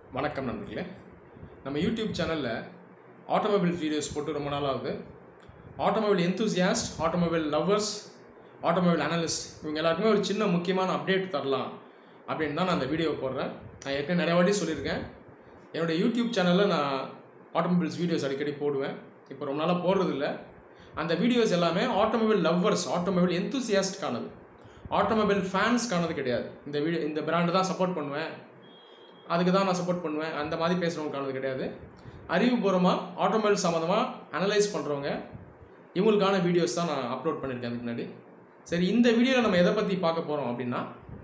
வணக்கம் நண்பர்களே நம்ம யூடியூப் சேனலில் ஆட்டோமொபைல் வீடியோஸ் போட்டு ரொம்ப நாள் ஆகுது automobile enthusiast automobile lovers automobile analyst இவங்க எல்லாருக்குமே ஒரு சின்ன முக்கியமான அப்டேட் தரலாம் அப்படின்னு தான் நான் அந்த வீடியோ போடுறேன் நான் ஏற்கனவே நிறைய வாட்டி சொல்லியிருக்கேன் என்னோடய யூடியூப் சேனலில் நான் ஆட்டோமொபைல்ஸ் வீடியோஸ் அடிக்கடி போடுவேன் இப்போ ரொம்ப நாளாக போடுறதில்ல அந்த வீடியோஸ் எல்லாமே ஆட்டோமொபைல் லவ்வர்ஸ் ஆட்டோமொபைல் எந்தூசியாஸ்ட்கானது ஆட்டோமொபைல் ஃபேன்ஸ்க்கானது கிடையாது இந்த வீடியோ இந்த பிராண்டு தான் சப்போர்ட் பண்ணுவேன் அதுக்கு தான் நான் சப்போர்ட் பண்ணுவேன் அந்த மாதிரி பேசுகிறவங்களுக்கானது கிடையாது அறிவுபூர்வமாக ஆட்டோமொபைல் சம்மந்தமாக அனலைஸ் பண்ணுறவங்க இவங்களுக்கான வீடியோஸ் தான் நான் அப்லோட் பண்ணியிருக்கேன் அதுக்கு முன்னாடி சரி இந்த வீடியோவில் நம்ம எதை பற்றி பார்க்க போகிறோம் அப்படின்னா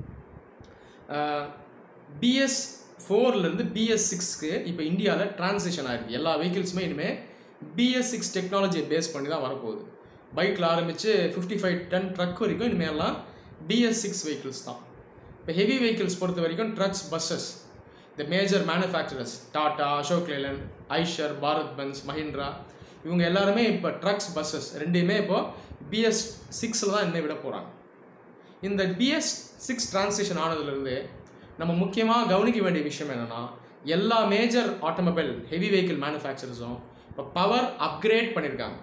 பிஎஸ் ஃபோர்லேருந்து பிஎஸ் சிக்ஸ்க்கு இப்போ இந்தியாவில் டிரான்சிஷன் ஆயிருக்கு எல்லா வெஹிக்கிள்ஸுமே இனிமேல் பிஎஸ் சிக்ஸ் டெக்னாலஜியை பேஸ் பண்ணி தான் வரப்போகுது பைக்கில் ஆரம்பித்து ஃபிஃப்டி ஃபைவ் டன் ட்ரக் வரைக்கும் இனிமேல்லாம் பிஎஸ் சிக்ஸ் வெஹிக்கிள்ஸ் தான் இப்போ ஹெவி வெஹிக்கிள்ஸ் பொறுத்த வரைக்கும் ட்ரக்ஸ் பஸ்ஸஸ் இந்த major manufacturers Tata Ashok Leyland Eicher Bharat Benz Mahindra இவங்க எல்லாருமே இப்போ ட்ரக்ஸ் பஸ்ஸஸ் ரெண்டையுமே இப்போ பிஎஸ் சிக்ஸில் தான் இன்னும் விட போகிறாங்க இந்த பிஎஸ் சிக்ஸ் டிரான்சிஷன் ஆனதுலேருந்து நம்ம முக்கியமாக கவனிக்க வேண்டிய விஷயம் என்னென்னா எல்லா மேஜர் ஆட்டோமொபைல் ஹெவி வெஹிக்கிள் மேனுஃபேக்சரர்ஸும் இப்போ பவர் அப்கிரேட் பண்ணியிருக்காங்க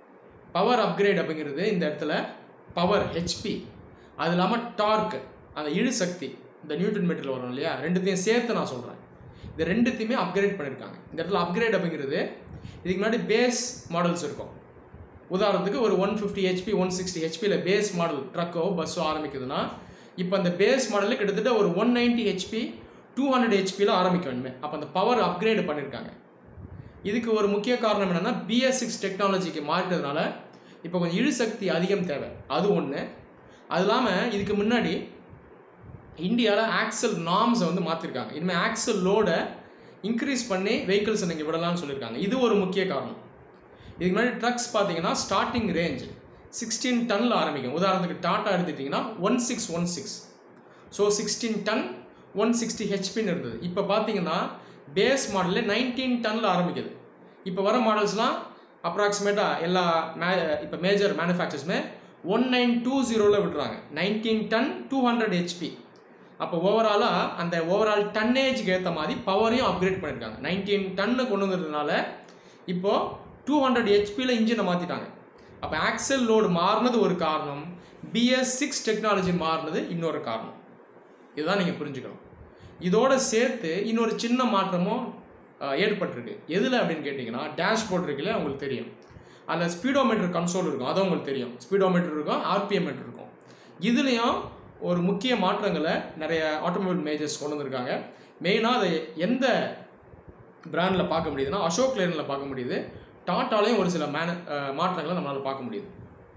பவர் அப்கிரேட் அப்படிங்கிறது இந்த இடத்துல பவர் ஹெச்பி அது இல்லாமல் டார்க் அந்த இழு சக்தி இந்த நியூட்டன் மீட்டரில் வரும் இல்லையா ரெண்டுத்தையும் சேர்த்து நான் சொல்கிறேன் இந்த ரெண்டுத்தையுமே அப்கிரேட் பண்ணியிருக்காங்க இந்த இடத்துல அப்கிரேட் அப்படிங்கிறது இதுக்கு முன்னாடி பேஸ் மாடல்ஸ் இருக்கும் உதாரணத்துக்கு ஒரு one fifty HP one sixty ஹெச்பியில் பேஸ் மாடல் ட்ரக்கோ பஸ்ஸோ ஆரம்பிக்குதுன்னா இப்போ அந்த பேஸ் மாடலில் கிட்டத்தட்ட ஒரு one ninety HP two hundred ஹெச்பியில் ஆரம்பிக்க வேணுமே அப்போ அந்த பவர் அப்கிரேட் பண்ணியிருக்காங்க இதுக்கு ஒரு முக்கிய காரணம் என்னென்னா பிஎஸ் சிக்ஸ் டெக்னாலஜிக்கு மாறிட்டதுனால இப்போ கொஞ்சம் இழுசக்தி அதிகம் தேவை அது ஒன்று அது இல்லாமல் இதுக்கு முன்னாடி இந்தியாவில் ஆக்சல் நார்ம்ஸை வந்து மாற்றிருக்காங்க இனிமேல் ஆக்சல் லோடை இன்க்ரீஸ் பண்ணி வெஹிக்கிள்ஸை நீங்கள் விடலாம்னு சொல்லியிருக்காங்க இது ஒரு முக்கிய காரணம் இதுக்கு முன்னாடி ட்ரக்ஸ் பார்த்தீங்கன்னா ஸ்டார்டிங் ரேஞ்ச் சிக்ஸ்டீன் டன்னில் ஆரம்பிக்கும் உதாரணத்துக்கு டாட்டா எடுத்துட்டிங்கன்னா one six one six so sixteen ton one sixty ஹெச்பின்னு இருந்தது இப்போ பார்த்தீங்கன்னா பேஸ் மாடலில் நைன்டீன் டன்னில் ஆரம்பிக்குது இப்போ வர மாடல்ஸ்லாம் அப்ராக்சிமேட்டாக எல்லா மே இப்போ மேஜர் மேனுஃபேக்சர்ஸுமே ஒன் நைன் டூ ஜீரோவில் விடுறாங்க nineteen ton two hundred HP அப்போ ஓவராலாக அந்த ஓவரால் டன்னேஜுக்கு ஏற்ற மாதிரி பவரையும் அப்கிரேட் பண்ணியிருக்காங்க நைன்டீன் டன்னு கொண்டு வந்ததுனால இப்போது டூ ஹண்ட்ரட் ஹெச்பியில் இன்ஜினை மாற்றிட்டாங்க அப்போ ஆக்சல் லோடு மாறினது ஒரு காரணம் பிஎஸ் சிக்ஸ் டெக்னாலஜி மாறினது இன்னொரு காரணம் இதுதான் நீங்கள் புரிஞ்சுக்கணும் இதோட சேர்த்து இன்னொரு சின்ன மாற்றமும் அஹ், ஏற்பட்டிருக்கு எதில் அப்படின்னு கேட்டிங்கன்னா டேஷ்போர்ட் இருக்குல்ல உங்களுக்கு தெரியும் அதில் ஸ்பீடோமீட்டர் கன்சோல் இருக்கும் அது உங்களுக்கு தெரியும் ஸ்பீடோமீட்டர் இருக்கும் ஆர்பிஎம் மீட்டர் இருக்கும் இதுலேயும் ஒரு முக்கிய மாற்றங்களை நிறைய ஆட்டோமொபைல் மேஜர்ஸ் கொண்டு வந்திருக்காங்க மெயினாக அதை எந்த பிராண்டில் பார்க்க முடியுதுன்னா அசோக் லேனில் பார்க்க முடியுது டாட்டாலையும் ஒரு சில மேன அஹ், மாற்றங்களை நம்மளால் பார்க்க முடியுது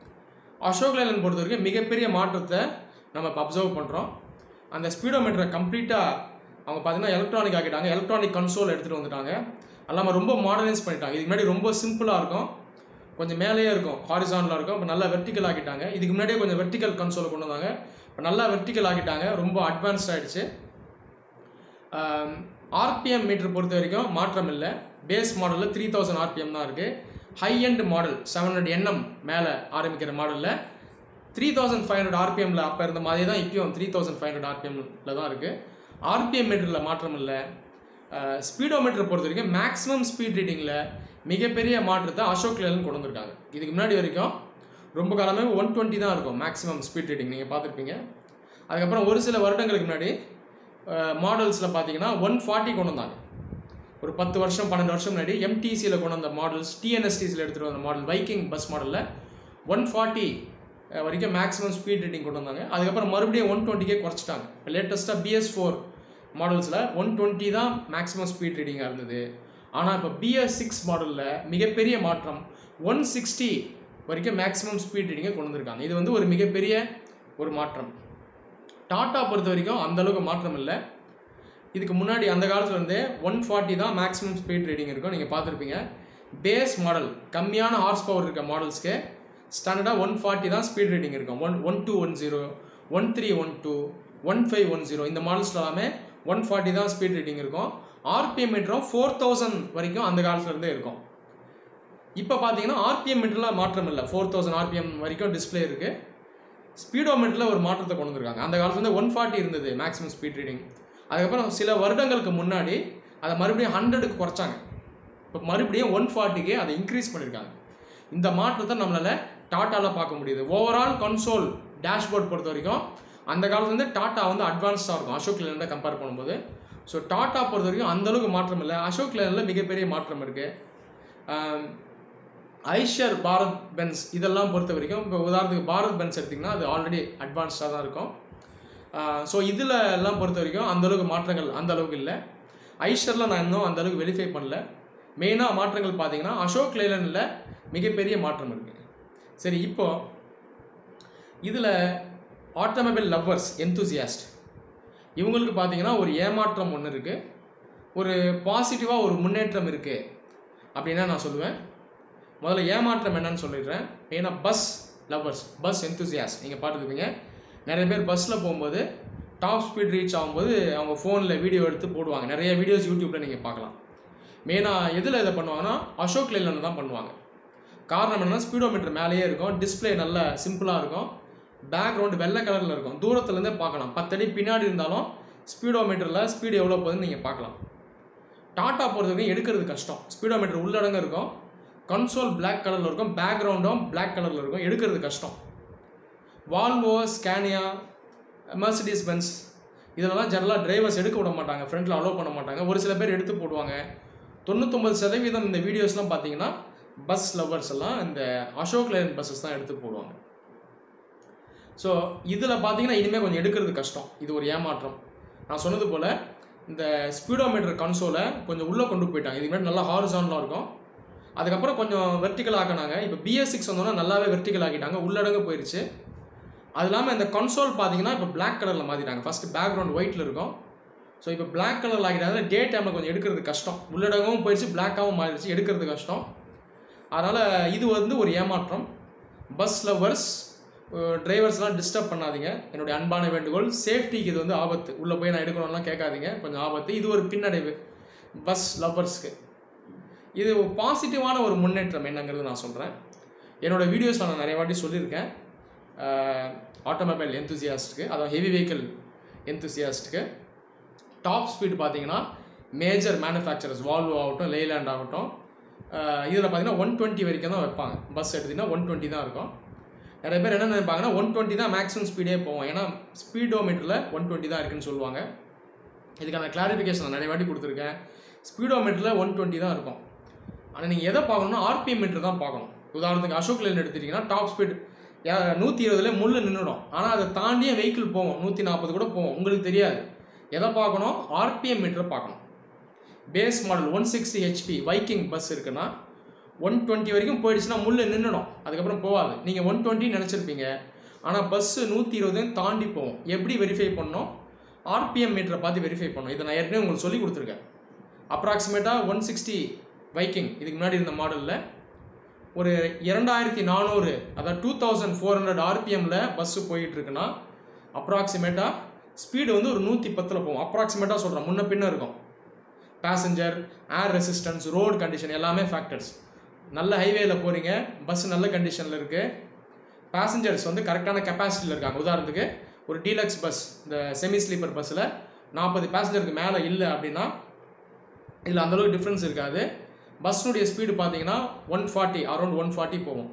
அசோக் லேலன் பொறுத்த வரைக்கும் மிகப்பெரிய மாற்றத்தை நம்ம இப்போ அப்சர்வ் பண்ணுறோம் அந்த ஸ்பீடோமீட்டரை கம்ப்ளீட்டாக அவங்க பார்த்தீங்கன்னா எலக்ட்ரானிக் ஆக்கிட்டாங்க எலக்ட்ரானிக் கன்சோல் எடுத்துகிட்டு வந்துட்டாங்க அல்லாமல் ரொம்ப மாடர்னைஸ் பண்ணிட்டாங்க இதுக்கு முன்னாடி ரொம்ப சிம்பிளாக இருக்கும் கொஞ்சம் மேலேயே இருக்கும் ஹாரிசானில் இருக்கும் இப்போ நல்லா வெர்டிக்கல் ஆக்கிட்டாங்க இதுக்கு முன்னாடியே கொஞ்சம் வெர்டிக்கல் கன்சோலை கொண்டு வந்தாங்க இப்போ நல்லா வெர்டிக்கல் ஆக்கிட்டாங்க ரொம்ப அட்வான்ஸ்ட் ஆகிடுச்சு ஆர்பிஎம் மீட்டர் பொறுத்த வரைக்கும் மாற்றம் இல்லை பேஸ் மாடலில் த்ரீ தௌசண்ட் ஆர்பிஎம் தான் இருக்குது high end model seven hundred NM மேலே ஆரம்பிக்கிற மாடலில் த்ரீ தௌசண்ட் ஃபைவ் ஹண்ட்ரட் ஆர்பிஎம்மில் அப்போ இருந்த மாதிரி தான் இப்பயும் த்ரீ தௌசண்ட் ஃபைவ் ஹண்ட்ரட் ஆர்பிஎம்மில் தான் இருக்குது ஆர்பிஎம் மீட்டரில் மாற்றம் இல்லை ஸ்பீடோமீட்டர் பொறுத்த வரைக்கும் மேக்ஸிமம் ஸ்பீட் ரீடிங்கில் மிகப்பெரிய மாற்றத்தை அசோக் லேலன் கொண்டு வந்திருக்காங்க இதுக்கு முன்னாடி வரைக்கும் ரொம்ப காலமே ஒன் டுவெண்ட்டி தான் இருக்கும் மேக்ஸிமம் ஸ்பீட் ரீடிங் நீங்கள் பார்த்துருப்பீங்க அதுக்கப்புறம் ஒரு சில வருடங்களுக்கு முன்னாடி மாடல்ஸில் பார்த்தீங்கன்னா ஒன் ஃபார்ட்டி கொண்டு வந்தாங்க ஒரு பத்து வருஷம் பன்னெண்டு வருஷம் முன்னாடி எம்டிசியில் கொண்டு வந்த மாடல்ஸ் டிஎன்எஸ்டிஸில் எடுத்துகிட்டு வந்த மாடல் வைக்கிங் பஸ் மாடலில் ஒன் ஃபார்ட்டி வரைக்கும் மேக்ஸிமம் ஸ்பீட் ரேட்டிங் கொண்டு வந்தாங்க அதுக்கப்புறம் மறுபடியும் ஒன் டுவெண்ட்டிக்கே குறைச்சிட்டாங்க இப்போ லேட்டஸ்ட்டாக பிஎஸ் ஃபோர் மாடல்ஸில் ஒன் டுவெண்ட்டி தான் மேக்ஸிமம் ஸ்பீட் ரீடிங்காக இருந்தது ஆனால் இப்போ பிஎஸ் சிக்ஸ் மாடலில் மிகப்பெரிய மாற்றம் ஒன் சிக்ஸ்டி வரைக்கும் மேக்ஸிமம் ஸ்பீட் ரீடிங்கை கொண்டு வந்திருக்காங்க இது வந்து ஒரு மிகப்பெரிய ஒரு மாற்றம் டாட்டா பொறுத்த வரைக்கும் அந்த அளவுக்கு மாற்றம் இல்லை இதுக்கு முன்னாடி அந்த காலத்துல இருந்தே ஒன் ஃபார்ட்டி தான் மேக்ஸிமம் ஸ்பீட் ரீடிங் இருக்கும் நீங்கள் பார்த்துருப்பீங்க பேஸ் மாடல் கம்மியான ஹார்ஸ் பவர் இருக்க மாடல்ஸ்க்கு ஸ்டாண்டர்டாக ஒன் ஃபார்ட்டி தான் ஸ்பீட் ரீடிங் இருக்கும் one one two one zero one three one two one five one zero இந்த மாடல்ஸ் எல்லாமே ஒன் ஃபார்ட்டி தான் ஸ்பீட் ரீடிங் இருக்கும் ஆர்பிஎம் மீட்டரும் ஃபோர் தௌசண்ட் வரைக்கும் அந்த காலத்துல இருந்தே இருக்கும் இப்போ பார்த்தீங்கன்னா ஆர்பிஎம் மீட்டரில் மாற்றம் இல்லை ஃபோர் தௌசண்ட் ஆர்பிஎம் வரைக்கும் டிஸ்பிளே இருக்குது ஸ்பீடோமீட்டரில் ஒரு மாற்றத்தை கொண்டு வந்திருக்காங்க அந்த காலத்துல வந்து ஒன் ஃபார்ட்டி இருந்தது மேக்ஸிமம் ஸ்பீட் ரீடிங் அதுக்கப்புறம் சில வருடங்களுக்கு முன்னாடி அதை மறுபடியும் ஹண்ட்ரடுக்கு குறைச்சாங்க இப்போ மறுபடியும் ஒன் ஃபார்ட்டிக்கே அதை இன்க்ரீஸ் பண்ணியிருக்காங்க இந்த மாற்றத்தை நம்மளால் டாட்டாவில் பார்க்க முடியுது ஓவரால் கன்சோல் டேஷ்போர்ட் பொறுத்த வரைக்கும் அந்த காலத்துலேருந்து டாட்டா வந்து அட்வான்ஸ்டாக இருக்கும் அசோக் லேலண்டை கம்பேர் பண்ணும்போது ஸோ டாட்டா பொறுத்த வரைக்கும் அந்தளவுக்கு மாற்றம் இல்லை அசோக் லேலண்டில் மிகப்பெரிய மாற்றம் இருக்குது ஐஷர் பாரத் பென்ஸ் இதெல்லாம் பொறுத்த வரைக்கும் இப்போ உதாரணத்துக்கு பாரத் பென்ஸ் எடுத்திங்கன்னா அது ஆல்ரெடி அட்வான்ஸ்டாக தான் இருக்கும் ஸோ இதில் எல்லாம் பொறுத்த வரைக்கும் அந்தளவுக்கு மாற்றங்கள் அந்த அளவுக்கு இல்லை ஐஷரில் நான் இன்னும் அந்த அளவுக்கு வெரிஃபை பண்ணல மெயினாக மாற்றங்கள் பார்த்தீங்கன்னா அசோக் லேலனில் மிகப்பெரிய மாற்றம் இருக்குது சரி இப்போ இதில் ஆட்டோமொபைல் லவ்வர்ஸ் என்தூசியாஸ்ட் இவங்களுக்கு பார்த்தீங்கன்னா ஒரு ஏமாற்றம் ஒன்று இருக்குது ஒரு பாசிட்டிவாக ஒரு முன்னேற்றம் இருக்குது அப்படின்னா நான் சொல்லுவேன் முதல்ல ஏமாற்றம் என்னன்னு சொல்லிடுறேன் ஏன்னா பஸ் லவ்வர்ஸ் பஸ் என்தூசியாஸ்ட் நீங்கள் பார்த்துருப்பீங்க நிறைய பேர் பஸ்ஸில் போகும்போது டாப் ஸ்பீட் ரீச் ஆகும்போது அவங்க ஃபோனில் வீடியோ எடுத்து போடுவாங்க நிறைய வீடியோஸ் யூடியூப்பில் நீங்கள் பார்க்கலாம் மெயினாக எதில் இதை பண்ணுவாங்கன்னா அசோக் லேலன் தான் பண்ணுவாங்க காரணம் என்னன்னா ஸ்பீடோமீட்டர் மேலேயே இருக்கும் டிஸ்பிளே நல்ல சிம்பிளாக இருக்கும் பேக்ரவுண்டு வெள்ளை கலரில் இருக்கும் தூரத்துலேருந்தே பார்க்கலாம் பத்தடி பின்னாடி இருந்தாலும் ஸ்பீடோமீட்டரில் ஸ்பீடு எவ்வளோ போகுதுன்னு நீங்கள் பார்க்கலாம் டாட்டா பொறுத்த வரைக்கும் எடுக்கிறது கஷ்டம் ஸ்பீடோமீட்டர் உள்ளடங்க இருக்கும் கன்சோல் பிளாக் கலரில் இருக்கும் பேக்ரவுண்டும் பிளாக் கலரில் இருக்கும் எடுக்கிறது கஷ்டம் வால்வோ ஸ்கேனியா மெர்சிடிஸ் பென்ஸ் இதெல்லாம் ஜெனரலாக டிரைவர்ஸ் எடுக்க விட மாட்டாங்க ஃப்ரண்ட்டில் அலோவ் பண்ண மாட்டாங்க ஒரு சில பேர் எடுத்து போடுவாங்க தொண்ணூத்தொம்பது சதவீதம் இந்த வீடியோஸ்லாம் பார்த்தீங்கன்னா பஸ் லவ்வர்ஸ் எல்லாம் இந்த அசோக் லேன் பஸ்ஸஸ் தான் எடுத்து போடுவாங்க ஸோ இதில் பார்த்தீங்கன்னா இனிமேல் கொஞ்சம் எடுக்கிறது கஷ்டம் இது ஒரு ஏமாற்றம் நான் சொன்னது போல் இந்த ஸ்பீடோமீட்டர் கன்சோலை கொஞ்சம் உள்ளே கொண்டு போயிட்டாங்க இதுக்கு முன்னாடி நல்லா ஹாரிசான்லாம் இருக்கும் அதுக்கப்புறம் கொஞ்சம் வெர்டிக்கல் ஆக்கினாங்க இப்போ பிஎஸ் சிக்ஸ் வந்தோன்னா நல்லாவே வெர்டிக்கல் ஆக்கிட்டாங்க உள்ளடங்க போயிடுச்சு அது இல்லாமல் இந்த கன்சோல் பார்த்தீங்கன்னா இப்போ பிளாக் கலரில் மாற்றிட்டாங்க ஃபஸ்ட்டு பேக்ரவுண்ட் ஒயிட்டில் இருக்கும் ஸோ இப்போ பிளாக் கலரில் ஆகிட்டாங்க டே டைமில் கொஞ்சம் எடுக்கிறது கஷ்டம் உள்ளடங்கவும் போயிடுச்சு பிளாக்காகவும் மாறிடுச்சு எடுக்கிறது கஷ்டம் அதனால் இது வந்து ஒரு ஏமாற்றம் பஸ் லவ்வர்ஸ் டிரைவர்ஸ்லாம் டிஸ்டர்ப் பண்ணாதீங்க என்னுடைய அன்பான வேண்டுகோள் சேஃப்டிக்கு இது வந்து ஆபத்து உள்ளே போய் நான் எடுக்கணும்லாம் கேட்காதீங்க கொஞ்சம் ஆபத்து இது ஒரு பின்னடைவு பஸ் லவ்வர்ஸ்க்கு இது பாசிட்டிவான ஒரு முன்னேற்றம் என்னங்கிறது நான் சொல்கிறேன் என்னோடய வீடியோஸில் நான் நிறைய வாட்டி சொல்லியிருக்கேன் ஆட்டோமொபைல் என்தூசியாஸ்ட்டுக்கு அதாவது ஹெவி வெஹிக்கிள் என்தூசியாஸ்ட்டுக்கு டாப் ஸ்பீட் பார்த்தீங்கன்னா மேஜர் மேனுஃபேக்சரர்ஸ் வால்வோ ஆகட்டும் லேலேண்ட் ஆகட்டும் இதில் பார்த்தீங்கன்னா ஒன் டுவெண்ட்டி வரைக்கும் தான் வைப்பாங்க பஸ் எடுத்திங்கன்னா ஒன் டுவெண்ட்டி தான் இருக்கும் நிறைய பேர் என்ன நினைப்பாங்கன்னா ஒன் டுவெண்ட்டி தான் மேக்ஸிமம் ஸ்பீடே போவோம் ஏன்னா ஸ்பீடோமீட்டரில் ஒன் டுவெண்ட்டி தான் இருக்குன்னு சொல்லுவாங்க இதுக்கான கிளாரிஃபிகேஷன் நான் நிறைய வாட்டி கொடுத்துருக்கேன் ஸ்பீடோமீட்டரில் ஒன் டுவெண்ட்டி தான் இருக்கும் ஆனால் நீங்கள் எதை பார்க்கணும்னா ஆர்பிஎம் மீட்டர் தான் பார்க்கணும் உதாரணத்துக்கு அசோக் லேன் எடுத்துட்டிங்கன்னா டாப் ஸ்பீட் நூற்றி இருபதுல முள் நின்றுடும் ஆனால் அதை தாண்டியே வெஹிக்கிள் போவோம் நூற்றி நாற்பது கூட போவோம் உங்களுக்கு தெரியாது எதை பார்க்கணும் ஆர்பிஎம் மீட்டரை பார்க்கணும் base model one sixty HP Viking bus இருக்குன்னா ஒன் டுவெண்ட்டி வரைக்கும் போயிடுச்சுன்னா முள்ளு நின்றுடும் அதுக்கப்புறம் போகாது நீங்கள் ஒன் டுவெண்ட்டி நினச்சிருப்பீங்க ஆனால் பஸ்ஸு நூற்றி இருபதையும் தாண்டி போகும் எப்படி வெரிஃபை பண்ணோம் ஆர்பிஎம் மீட்டரை பார்த்து வெரிஃபை பண்ணோம் இதை நான் ஏற்கனவே உங்களுக்கு சொல்லி கொடுத்துருக்கேன் அப்ராக்சிமேட்டாக ஒன் சிக்ஸ்டி வைக்கிங் இதுக்கு முன்னாடி இருந்த மாடலில் ஒரு இரண்டாயிரத்தி நானூறு அதாவது டூ தௌசண்ட் ஃபோர் ஹண்ட்ரட் ஆர்பிஎம்மில் பஸ்ஸு போயிட்டுருக்குன்னா அப்ராக்சிமேட்டாக ஸ்பீடு வந்து ஒரு நூற்றி பத்தில் போகும் அப்ராக்சிமேட்டாக சொல்கிறேன் முன்ன பின்ன இருக்கும் passenger air resistance road condition எல்லாமே ஃபேக்டர்ஸ் நல்ல ஹைவேல போகிறீங்க பஸ் நல்ல கண்டிஷனில் இருக்குது பேசஞ்சர்ஸ் வந்து கரெக்டான கெப்பாசிட்டியில் இருக்காங்க உதாரணத்துக்கு ஒரு டீலக்ஸ் பஸ் இந்த செமி ஸ்லீப்பர் பஸ்ஸில் நாற்பது பேசஞ்சருக்கு மேலே இல்லை அப்படின்னா இதில் அந்தளவுக்கு டிஃப்ரென்ஸ் இருக்காது பஸ்னுடைய ஸ்பீடு பார்த்தீங்கன்னா one forty around one forty போகும்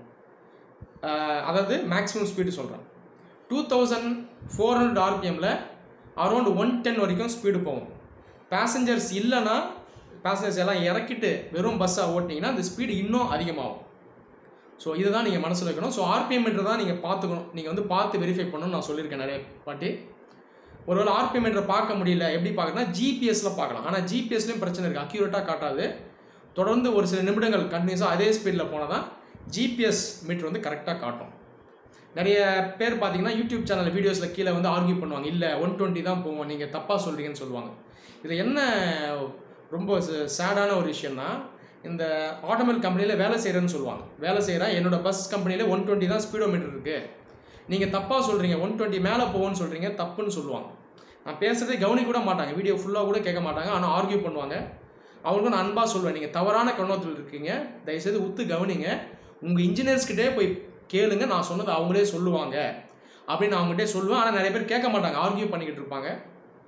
அதாவது மேக்ஸிமம் ஸ்பீடு சொல்கிறேன் டூ தௌசண்ட் ஃபோர் ஹண்ட்ரட் ஆர்பிஎம்மில் அரௌண்ட் ஒன் டென் வரைக்கும் ஸ்பீடு போகும் பேசஞ்சர்ஸ் இல்லைன்னா பேசஞ்சர்ஸ் எல்லாம் இறக்கிட்டு வெறும் பஸ்ஸாக ஓட்டினீங்கன்னா அந்த ஸ்பீடு இன்னும் அதிகமாகும் ஸோ இதை தான் நீங்கள் மனசில் வைக்கணும் ஸோ ஆர்பிஎம் மீட்டர் தான் நீங்கள் பார்த்துக்கணும் நீங்கள் வந்து பார்த்து வெரிஃபை பண்ணணும்னு நான் சொல்லியிருக்கேன் நிறைய பாட்டி ஒருவேளை ஆர்பிஎம் மீட்டர் பார்க்க முடியல எப்படி பார்க்கணும்னா ஜிபிஎஸ்சில் பார்க்கலாம் ஆனால் ஜிபிஎஸ்லேயும் பிரச்சனை இருக்குது அக்யூரேட்டாக காட்டாது தொடர்ந்து ஒரு சில நிமிடங்கள் கண்டினியூஸாக அதே ஸ்பீடில் போனால் தான் ஜிபிஎஸ் மீட்டர் வந்து கரெக்டாக காட்டும் நிறைய பேர் பார்த்தீங்கன்னா யூடியூப் சேனல் வீடியோஸில் கீழே வந்து ஆர்கியூ பண்ணுவாங்க இல்லை ஒன் டுவெண்ட்டி தான் போவோம் நீங்கள் தப்பாக சொல்கிறீங்கன்னு சொல்லுவாங்க இது என்ன ரொம்ப சேடான ஒரு விஷயம்னா இந்த ஆட்டோமொபைல் கம்பெனியில் வேலை செய்கிறேன்னு சொல்லுவாங்க வேலை செய்கிறேன் என்னோட பஸ் கம்பெனியில் ஒன் டுவெண்ட்டி தான் ஸ்பீடோ மீட்டர் இருக்குது நீங்கள் தப்பாக சொல்கிறீங்க ஒன் டுவெண்ட்டி மேலே போவோன்னு சொல்கிறீங்க தப்புன்னு சொல்லுவாங்க நான் பேசுகிறதே கவனிக்க கூட மாட்டாங்க வீடியோ ஃபுல்லாக கூட கேட்க மாட்டாங்க ஆனால் ஆர்கியூ பண்ணுவாங்க அவங்களுக்கும் நான் அன்பாக சொல்லுவேன் நீங்கள் தவறான கண்ணோத்தில் இருக்கீங்க தயவுசெய்து உத்து கவனிங்க உங்கள் இன்ஜினியர்ஸ்கிட்டே போய் கேளுங்க நான் சொன்னது அவங்களே சொல்லுவாங்க அப்படின்னு அவங்ககிட்டே சொல்லுவேன் ஆனால் நிறைய பேர் கேட்க மாட்டாங்க ஆர்கியூ பண்ணிக்கிட்டு இருப்பாங்க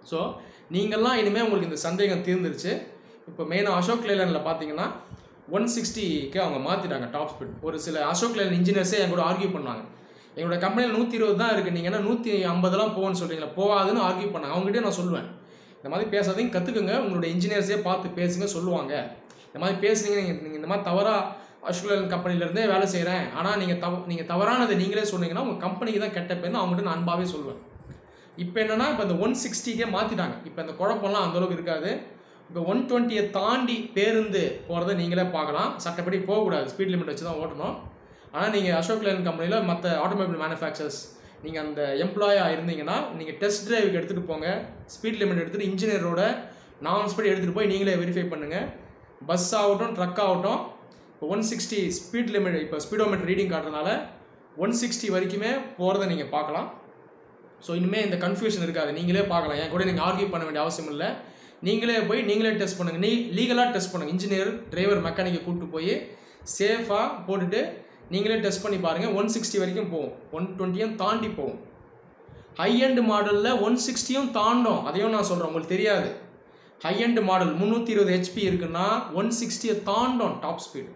ஸோ நீங்கள்லாம் இனிமேல் உங்களுக்கு இந்த சந்தேகம் தீர்ந்துருச்சு இப்போ மெயினாக அசோக் லேலனில் பார்த்தீங்கன்னா ஒன் சிக்ஸ்டிக்கு அவங்க மாற்றிட்டாங்க டாப் ஸ்பீட் ஒரு சில அசோக் லேலன் இன்ஜினியர்ஸே என் கூட ஆர்கியூ பண்ணாங்க எங்களோட கம்பெனியில் நூற்றி இருபது தான் இருக்குது நீங்கள் என்ன நூற்றி ஐம்பதெல்லாம் போகணும்னு சொல்கிறீங்களா போகாதுன்னு ஆர்கியூ பண்ணாங்க அவங்ககிட்ட நான் சொல்லுவேன் இந்த மாதிரி பேசாதீங்க கற்றுக்குங்க உங்களோட இன்ஜினியர்ஸே பார்த்து பேசுங்க சொல்லுவாங்க இந்த மாதிரி பேசுனீங்க நீங்கள் நீங்கள் இந்த மாதிரி தவறாக அசோக் லேலன் கம்பெனிலேருந்தே வேலை செய்கிறேன் ஆனால் நீங்கள் தவ நீங்கள் தவறானதை நீங்களே சொன்னீங்கன்னா உங்கள் கம்பெனிக்கு தான் கெட்ட பேர்னு அவங்ககிட்ட நான் அன்பாகவே சொல்லுவேன் இப்போ என்னன்னா இப்போ இந்த ஒன் சிக்ஸ்டிக்கே மாற்றிட்டாங்க இப்போ இந்த குழப்பம்லாம் அந்தளவுக்கு இருக்காது இப்போ ஒன் டுவெண்ட்டியை தாண்டி பேருந்து போகிறத நீங்களே பார்க்கலாம் சட்டப்படி போகக்கூடாது ஸ்பீட் லிமிட் வச்சு தான் ஓட்டணும் ஆனால் நீங்கள் அசோக் லேலன் கம்பெனியில் மற்ற ஆட்டோமொபைல் மேனுஃபேக்சர்ஸ் நீங்கள் அந்த எம்ப்ளாயாக இருந்தீங்கன்னா நீங்கள் டெஸ்ட் டிரைவுக்கு எடுத்துகிட்டு போங்க ஸ்பீட் லிமிட் எடுத்துகிட்டு இன்ஜினியரோட நான் ஸ்பீட் எடுத்துகிட்டு போய் நீங்களே வெரிஃபை பண்ணுங்கள் பஸ் ஆகட்டும் ட்ரக் ஆகட்டும் இப்போ ஒன் சிக்ஸ்டி ஸ்பீட் லிமிட் இப்போ ஸ்பீடோமீட்டர் ரீடிங் காட்டுறதுனால ஒன் சிக்ஸ்டி வரைக்குமே போகிறத நீங்கள் பார்க்கலாம் ஸோ இனிமேல் இந்த கன்ஃபியூஷன் இருக்காது நீங்களே பார்க்கலாம் என் கூட நீங்கள் ஆர்கியூ பண்ண வேண்டிய அவசியம் இல்லை நீங்களே போய் நீங்களே டெஸ்ட் பண்ணுங்கள் நீ லீகலாக டெஸ்ட் பண்ணுங்கள் இன்ஜினியர் டிரைவர் மெக்கானிக்கை கூப்பிட்டு போய் சேஃபாக போட்டுட்டு நீங்களே டெஸ்ட் பண்ணி பாருங்கள் ஒன் சிக்ஸ்டி வரைக்கும் போகும் ஒன் டுவெண்ட்டியும் தாண்டி போகும் ஹை எண்ட் மாடலில் ஒன் சிக்ஸ்டியும் தாண்டும் அதையும் நான் சொல்கிறேன் உங்களுக்கு தெரியாது ஹை எண்ட் மாடல் முந்நூற்றி இருபது ஹெச்பி இருக்குன்னா ஒன் சிக்ஸ்டியை தாண்டும் டாப் ஸ்பீடு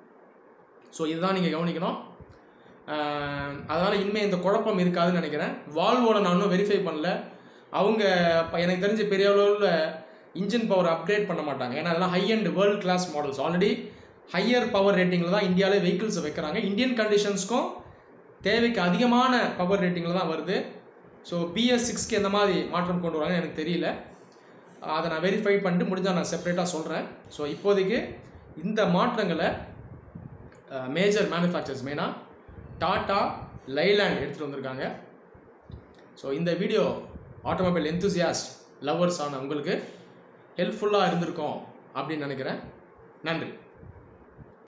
ஸோ இதுதான் நீங்கள் கவனிக்கணும் அதனால் இனிமேல் இந்த குழப்பம் இருக்காதுன்னு நினைக்கிறேன் வால்வோட நான் இன்னும் வெரிஃபை பண்ணல அவங்க இப்போ எனக்கு தெரிஞ்ச பெரிய அளவில் இன்ஜின் பவர் அப்கிரேட் பண்ண மாட்டாங்க ஏன்னா அதெல்லாம் high end world class models already higher power ரேட்டிங்கில் தான் இந்தியாவிலே வெஹிக்கிள்ஸை வைக்கிறாங்க இந்தியன் கண்டிஷன்ஸ்க்கும் தேவைக்கு அதிகமான பவர் ரேட்டிங்கில் தான் வருது ஸோ பிஎஸ் சிக்ஸ்க்கு எந்த மாதிரி மாற்றம் கொண்டு வராங்கன்னு எனக்கு தெரியல அதை நான் வெரிஃபை பண்ணிட்டு முடிஞ்சால் நான் செப்பரேட்டாக சொல்கிறேன் ஸோ இப்போதைக்கு இந்த மாற்றங்களை மேஜர் மேனுஃபேக்சர்ஸ் மெயினாக டாட்டா லைலாண்ட் எடுத்துகிட்டு வந்திருக்காங்க ஸோ இந்த வீடியோ ஆட்டோமொபைல் எந்தூசியாஸ்ட் லவ்வர்ஸ் ஆன உங்களுக்கு ஹெல்ப்ஃபுல்லாக இருந்திருக்கும் அப்படின்னு நினைக்கிறேன் நன்றி